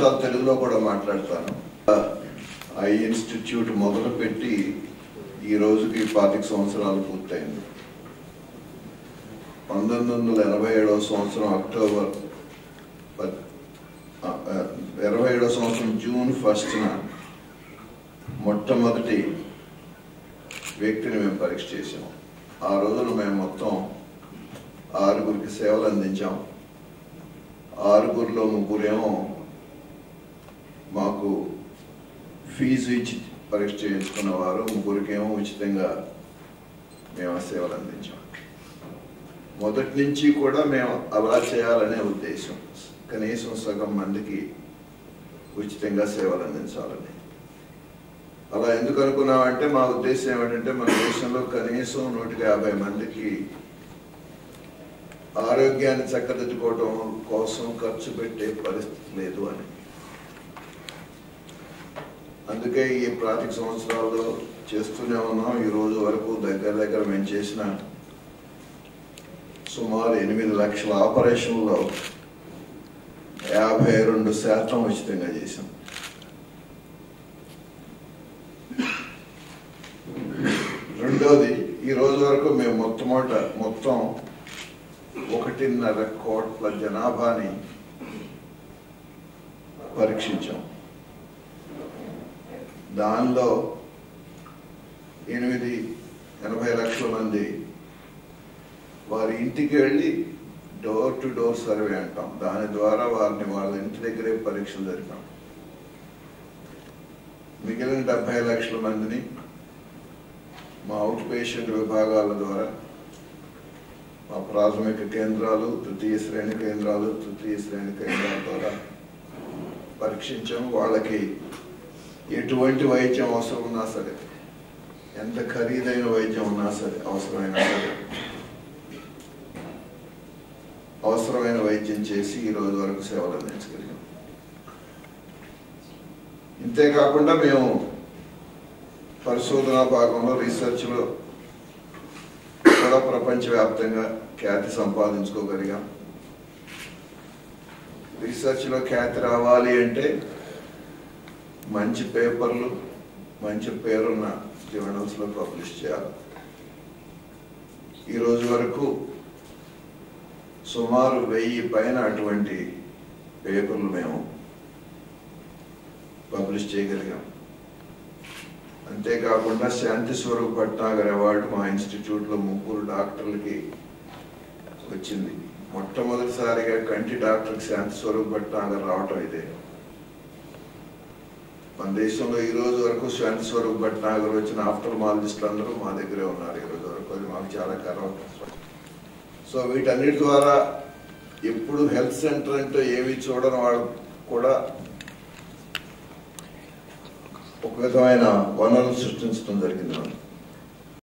నిమిషాలు తెలుగులో కూడా మాట్లాడతాను ఐ ఇన్స్టిట్యూట్ మొదలుపెట్టి ఈ రోజుకి పాతిక సంవత్సరాలు పూర్తయింది పంతొమ్మిది వందల ఎనభై ఏడవ సంవత్సరం అక్టోబర్ పద్- ఆ, ఆ, ఇరవై ఏడవ సంవత్సరం జూన్ ఫస్ట్న మొట్టమొదటి వ్యక్తిని మేము పరీక్ష చేసాం ఆ రోజున మేము మొత్తం ఆరుగురికి సేవలు అందించాం ఆరుగురిలో ముగ్గురేమో మాకు ఫీజు ఇచ్చి పరీక్ష చేయించుకున్న వారు ముగ్గురికేమో ఉచితంగా మేము ఆ సేవలు అందించాం మొదటి నుంచి కూడా మేము అలా చేయాలనే ఉద్దేశం కనీసం సగం మందికి ఉచితంగా సేవలు అందించాలని అలా ఎందుకు అనుకున్నామంటే మా ఉద్దేశం ఏమిటంటే మన దేశంలో కనీసం నూటికి యాభై మందికి ఆరోగ్యాన్ని చక్కదిద్దుకోవడం కోసం ఖర్చు పెట్టే పరిస్థితి లేదు అని అందుకే ఈ ప్రాతిక సంవత్సరాల్లో చేస్తూనే ఉన్నాం ఈ రోజు వరకు దగ్గర దగ్గర మేము చేసిన సుమారు ఎనిమిది లక్షల ఆపరేషన్లో యాభై రెండు శాతం ఉచితంగా చేశాం రెండోది ఈ రోజు వరకు మేము మొట్టమొదట మొత్తం ఒకటిన్నర కోట్ల జనాభాని పరీక్షించాం దానిలో ఎనిమిది ఎనభై లక్షల మంది వారి ఇంటికి వెళ్ళి డోర్ టు డోర్ సర్వే అంటాం దాని ద్వారా వారిని వాళ్ళ ఇంటి దగ్గరే పరీక్షలు జరిపాం మిగిలిన డెబ్బై లక్షల మందిని మా అవుట్ పేషెంట్ విభాగాల ద్వారా మా ప్రాథమిక కేంద్రాలు తృతీయ శ్రేణి కేంద్రాలు తృతీయ శ్రేణి కేంద్రాల ద్వారా పరీక్షించాం వాళ్ళకి ఎటువంటి వైద్యం అవసరం ఉన్నా సరే ఎంత ఖరీదైన వైద్యం ఉన్నా సరే అవసరమైన సరే అవసరమైన వైద్యం చేసి ఈ రోజు వరకు సేవలు అందించగలిగాం ఇంతేకాకుండా మేము పరిశోధనా భాగంలో రీసెర్చ్లో కూడా ప్రపంచవ్యాప్తంగా ఖ్యాతి సంపాదించుకోగలిగాం రీసెర్చ్లో ఖ్యాతి రావాలి అంటే మంచి పేపర్లు మంచి పేరున్న జర్నల్స్లో పబ్లిష్ చేయాలి ఈ రోజు వరకు సుమారు వెయ్యి పైన అటువంటి పేపర్లు మేము పబ్లిష్ చేయగలిగాం అంతేకాకుండా శాంతి స్వరూప్ భట్నాగర్ అవార్డు మా ఇన్స్టిట్యూట్లో ముగ్గురు డాక్టర్లకి వచ్చింది మొట్టమొదటిసారిగా కంటి డాక్టర్కి శాంతి స్వరూప్ భట్నాగర్ రావటం ఇదే మన దేశంలో ఈ రోజు వరకు శాంతి స్వరూప్ భట్నాగర్ వచ్చిన ఆఫ్టర్మాలజిస్టులు అందరూ మా దగ్గరే ఉన్నారు ఈ రోజు వరకు అది మాకు చాలా గర్వం సో వీటన్నిటి ద్వారా ఎప్పుడు హెల్త్ సెంటర్ అంటే ఏమి చూడని వాళ్ళు కూడా ఒక విధమైన వనరులు సృష్టించడం జరిగింది మనం